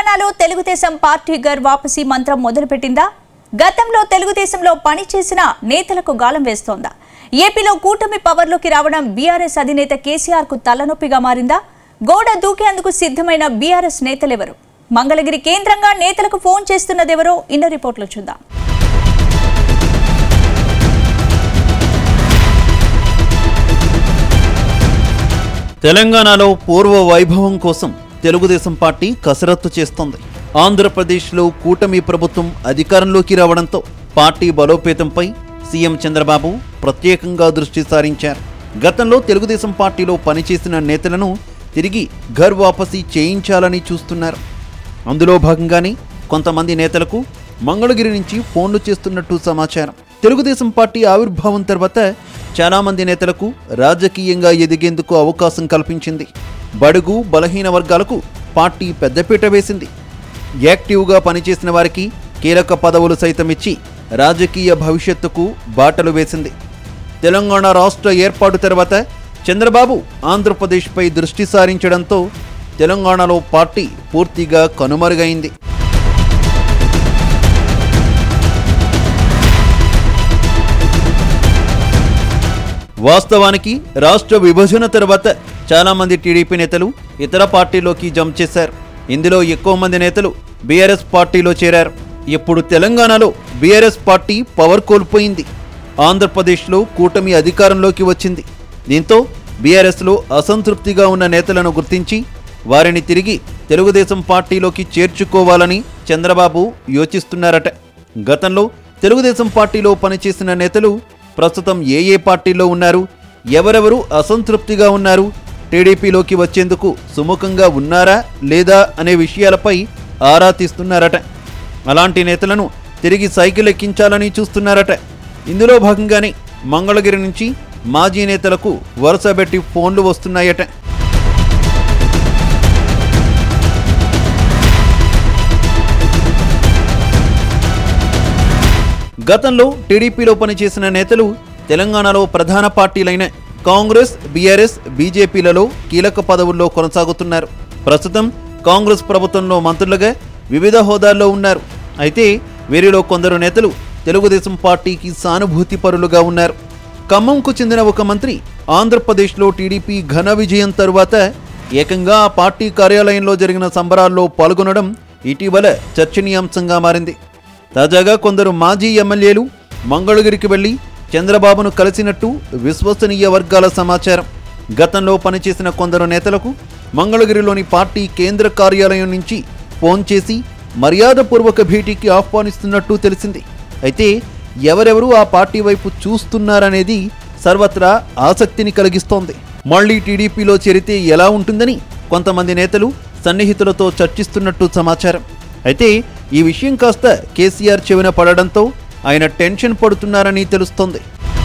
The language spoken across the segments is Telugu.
తెలంగాణలో తెలుగుదేశం పార్టీ గర్ వాపసీ మంత్రం మొదలుపెట్టిందా గతంలో తెలుగుదేశంలో పనిచేసిన నేతలకు గాలం వేస్తోందా ఏపీలో కూటమి పవర్లోకి రావడం బీఆర్ఎస్ అధినేత కేసీఆర్ కు తలనొప్పిగా మారిందా గోడ దూకేందుకు సిద్ధమైన బీఆర్ఎస్ నేతలెవరు మంగళగిరి కేంద్రంగా నేతలకు ఫోన్ చేస్తున్నదెవరో ఇన్న రిపోర్ట్లో చూద్దాం తెలంగాణలో పూర్వ వైభవం కోసం తెలుగుదేశం పార్టీ కసరత్తు చేస్తోంది ఆంధ్రప్రదేశ్లో కూటమి ప్రభుత్వం అధికారంలోకి రావడంతో పార్టీ బలోపేతంపై సీఎం చంద్రబాబు ప్రత్యేకంగా దృష్టి సారించారు గతంలో తెలుగుదేశం పార్టీలో పనిచేసిన నేతలను తిరిగి ఘర్ వాపసీ చేయించాలని చూస్తున్నారు అందులో భాగంగానే కొంతమంది నేతలకు మంగళగిరి నుంచి ఫోన్లు చేస్తున్నట్టు సమాచారం తెలుగుదేశం పార్టీ ఆవిర్భావం తర్వాత చాలామంది నేతలకు రాజకీయంగా ఎదిగేందుకు అవకాశం కల్పించింది బడుగు బలహీన వర్గాలకు పార్టీ పెద్దపీట వేసింది యాక్టివ్గా పనిచేసిన వారికి కీలక పదవులు సైతం ఇచ్చి రాజకీయ భవిష్యత్తుకు బాటలు వేసింది తెలంగాణ రాష్ట్ర ఏర్పాటు తర్వాత చంద్రబాబు ఆంధ్రప్రదేశ్పై దృష్టి సారించడంతో తెలంగాణలో పార్టీ పూర్తిగా కనుమరుగైంది వాస్తవానికి రాష్ట్ర విభజన తర్వాత చాలా మంది టీడీపీ నేతలు ఇతర పార్టీలోకి జంప్ చేశారు ఇందులో ఎక్కువ మంది నేతలు బీఆర్ఎస్ పార్టీలో చేరారు ఇప్పుడు తెలంగాణలో బీఆర్ఎస్ పార్టీ పవర్ కోల్పోయింది ఆంధ్రప్రదేశ్లో కూటమి అధికారంలోకి వచ్చింది దీంతో బీఆర్ఎస్లో అసంతృప్తిగా ఉన్న నేతలను గుర్తించి వారిని తిరిగి తెలుగుదేశం పార్టీలోకి చేర్చుకోవాలని చంద్రబాబు యోచిస్తున్నారట గతంలో తెలుగుదేశం పార్టీలో పనిచేసిన నేతలు ప్రస్తుతం ఏ ఏ పార్టీలో ఉన్నారు ఎవరెవరు అసంతృప్తిగా ఉన్నారు టీడీపీలోకి వచ్చేందుకు సుముఖంగా ఉన్నారా లేదా అనే విషయాలపై ఆరా తీస్తున్నారట అలాంటి నేతలను తిరిగి సైకిల్ ఎక్కించాలని చూస్తున్నారట ఇందులో భాగంగానే మంగళగిరి నుంచి మాజీ నేతలకు వరుసబెట్టి ఫోన్లు వస్తున్నాయట గతంలో టీడీపీలో పనిచేసిన నేతలు తెలంగాణలో ప్రధాన పార్టీలైన కాంగ్రెస్ బీఆర్ఎస్ బీజేపీలలో కీలక పదవుల్లో కొనసాగుతున్నారు ప్రస్తుతం కాంగ్రెస్ ప్రభుత్వంలో మంత్రులుగా వివిధ హోదాల్లో ఉన్నారు అయితే వీరిలో కొందరు నేతలు తెలుగుదేశం పార్టీకి సానుభూతి పరులుగా ఉన్నారు ఖమ్మంకు చెందిన ఒక మంత్రి ఆంధ్రప్రదేశ్లో టీడీపీ ఘన విజయం తరువాత ఏకంగా ఆ పార్టీ కార్యాలయంలో జరిగిన సంబరాల్లో పాల్గొనడం ఇటీవల చర్చనీయాంశంగా మారింది తాజాగా కొందరు మాజీ ఎమ్మెల్యేలు మంగళగిరికి వెళ్లి చంద్రబాబును కలిసినట్టు విశ్వసనీయ వర్గాల సమాచారం గతంలో పనిచేసిన కొందరు నేతలకు మంగళగిరిలోని పార్టీ కేంద్ర కార్యాలయం నుంచి ఫోన్ చేసి మర్యాదపూర్వక భేటీకి ఆహ్వానిస్తున్నట్టు తెలిసింది అయితే ఎవరెవరు ఆ పార్టీ వైపు చూస్తున్నారనేది సర్వత్రా ఆసక్తిని కలిగిస్తోంది మళ్లీ టీడీపీలో చేరితే ఎలా ఉంటుందని కొంతమంది నేతలు సన్నిహితులతో చర్చిస్తున్నట్టు సమాచారం అయితే ఈ విషయం కాస్త కేసీఆర్ చెవిన పడడంతో ఆయన టెన్షన్ పడుతున్నారని తెలుస్తోంది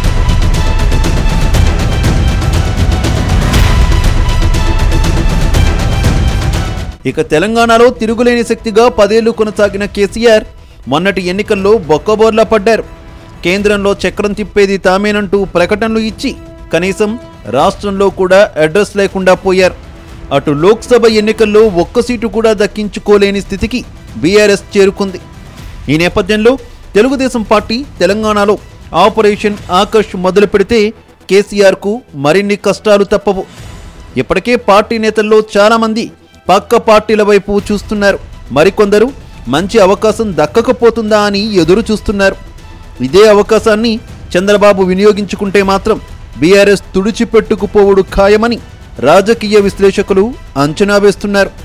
ఇక తెలంగాణలో తిరుగులేని శక్తిగా పదేళ్లు కొనసాగిన కేసీఆర్ మొన్నటి ఎన్నికల్లో బొక్కబోర్లా పడ్డారు కేంద్రంలో చక్రం తిప్పేది తామేనంటూ ప్రకటనలు ఇచ్చి కనీసం రాష్ట్రంలో కూడా అడ్రస్ లేకుండా పోయారు అటు లోక్సభ ఎన్నికల్లో ఒక్క సీటు కూడా దక్కించుకోలేని స్థితికి బీఆర్ఎస్ చేరుకుంది ఈ నేపథ్యంలో తెలుగుదేశం పార్టీ తెలంగాణలో ఆపరేషన్ ఆకర్ష్ మొదలు పెడితే కేసీఆర్కు మరిన్ని కష్టాలు తప్పవు ఇప్పటికే పార్టీ నేతల్లో చాలామంది పక్క పార్టీల వైపు చూస్తున్నారు మరికొందరు మంచి అవకాశం దక్కకపోతుందా అని ఎదురు చూస్తున్నారు ఇదే అవకాశాన్ని చంద్రబాబు వినియోగించుకుంటే మాత్రం బీఆర్ఎస్ తుడిచిపెట్టుకుపోవుడు ఖాయమని రాజకీయ విశ్లేషకులు అంచనా వేస్తున్నారు